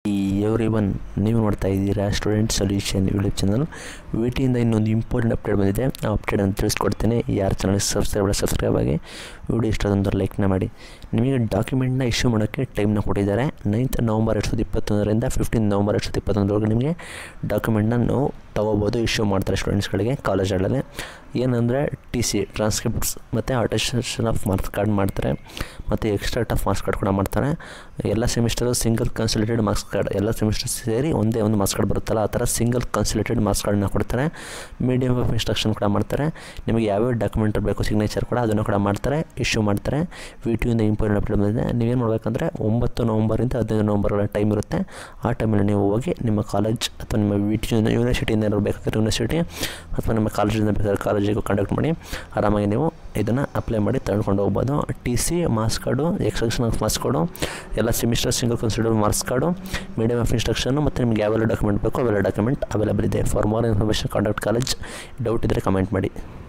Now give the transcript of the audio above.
every one ನೀವು ನೋಡ್ತಾ ಇದ್ದೀರಾ student solution YouTube channel V ಟಿಯಿಂದ ಇನ್ನೊಂದು ಇಂಪಾರ್ಟೆಂಟ್ ಅಪ್ಡೇಟ್ ಬಂದಿದೆ ಆ ಅಪ್ಡೇಟನ್ನು ತಿಳಿಸ್ಕೊಡ್ತೇನೆ ಯಾರು ಚಾನಲ್ಗೆ ಸಬ್ಸ್ಕ್ರೈಬ್ ಸಬ್ಸ್ಕ್ರೈಬ್ ಆಗಿ ವಿಡಿಯೋ ಇಷ್ಟ ಆದಂದ್ರೆ ಲೈಕ್ನ ಮಾಡಿ ನಿಮಗೆ ಡಾಕ್ಯುಮೆಂಟ್ನ ಇಶ್ಯೂ ಮಾಡೋಕ್ಕೆ ಟೈಮ್ನ ಕೊಟ್ಟಿದ್ದಾರೆ ನೈನ್ತ್ ನವಂಬರ್ ಎರಡು ಸಾವಿರದ ಇಪ್ಪತ್ತೊಂದರಿಂದ ಫಿಫ್ಟೀನ್ ನವಂಬರ್ ಎರಡು ಸಾವಿರದ ಇಪ್ಪತ್ತೊಂದರವರೆಗೆ ನಿಮಗೆ ಡಾಕ್ಯುಮೆಂಟ್ನ ನಾವು ತೊಗೋಬೋದು ಇಶ್ಯೂ ಮಾಡ್ತಾರೆ ಸ್ಟೂಡೆಂಟ್ಸ್ಗಳಿಗೆ ಕಾಲೇಜ್ಗಳಲ್ಲಿ ಏನಂದರೆ ಟಿ ಸಿ ಟ್ರಾನ್ಸ್ಕ್ರಿಪ್ಟ್ಸ್ ಮತ್ತು ಅಟೆಸ್ಟೇಷನ್ ಆಫ್ ಮಾರ್ಕ್ಸ್ ಕಾರ್ಡ್ ಮಾಡ್ತಾರೆ ಮತ್ತು ಎಕ್ಸ್ಟ್ರಾ ಆಫ್ ಮಾರ್ಕ್ಸ್ ಕಾರ್ಡ್ ಕೂಡ ಮಾಡ್ತಾರೆ ಎಲ್ಲ semester single consolidated marks card ಎಲ್ಲ ಸೆಮಿಸ್ಟರ್ ಸೇರಿ ಒಂದೇ ಒಂದು ಮಾರ್ಕ್ಸ್ ಕಾರ್ಡ್ ಬರುತ್ತಲ್ಲ ಆ ಥರ ಸಿಂಗಲ್ ಕನ್ಸಲ್ಟೇಟೆಡ್ ಮಾರ್ಕ್ಸ್ ಕಾರ್ಡನ್ನ ಕೊಡ್ತಾರೆ ಮೀಡಿಯಮ್ ಆಫ್ ಇನ್ಸ್ಟ್ರಕ್ಷನ್ ಕೂಡ ಮಾಡ್ತಾರೆ ನಿಮಗೆ ಯಾವ್ಯಾವ ಡಾಕ್ಯುಮೆಂಟ್ ಬೇಕು ಸಿಗ್ನೇಚರ್ ಕೂಡ ಅದನ್ನು ಕೂಡ ಮಾಡ್ತಾರೆ ಇಶ್ಯೂ ಮಾಡ್ತಾರೆ ವಿ ಟಿಯಿಂದ ಇಂಪಾರ್ಟೆಂಟ್ ಅಪ್ಡೇಟ್ ಬಂದಿದೆ ನೀವೇನು ಮಾಡಬೇಕಂದ್ರೆ ಒಂಬತ್ತು ನವಂಬರಿಂದ ಹದಿನೈದು ನವಂಬರ್ಗಳ ಟೈಮ್ ಇರುತ್ತೆ ಆ ಟೈಮಲ್ಲಿ ನೀವು ಹೋಗಿ ನಿಮ್ಮ ಕಾಲೇಜ್ ಅಥವಾ ನಿಮ್ಮ ವಿ ಟಿ ಯೂನಿವರ್ಸಿಟಿಯಿಂದ ಏನಾದ್ರು ಬೇಕಾದ್ರೆ ಯೂನಿವರ್ಸಿಟಿ ಅಥವಾ ನಿಮ್ಮ ಕಾಲೇಜಿಂದ ಬೇಕಾದ್ರೆ ಕಾಲೇಜಿಗೆ ಕಾಂಟ್ಯಾಕ್ಟ್ ಮಾಡಿ ಆರಾಮಾಗಿ ನೀವು ಇದನ್ನು ಅಪ್ಲೈ ಮಾಡಿ ತಗೊಂಡು ಹೋಗ್ಬೋದು T C marks card extraction of marks card ಎಲ್ಲ semester single consider marks card medium of instruction ಮತ್ತು ನಿಮಗೆ ಯಾವೆಲ್ಲ ಡಾಕ್ಯುಮೆಂಟ್ ಬೇಕೋ ಅವೆಲ್ಲ ಡಾಕ್ಯುಮೆಂಟ್ ಅವೈಲೇಬಲ್ ಇದೆ for more information contact college doubt ಇದ್ದರೆ ಕಮೆಂಟ್ ಮಾಡಿ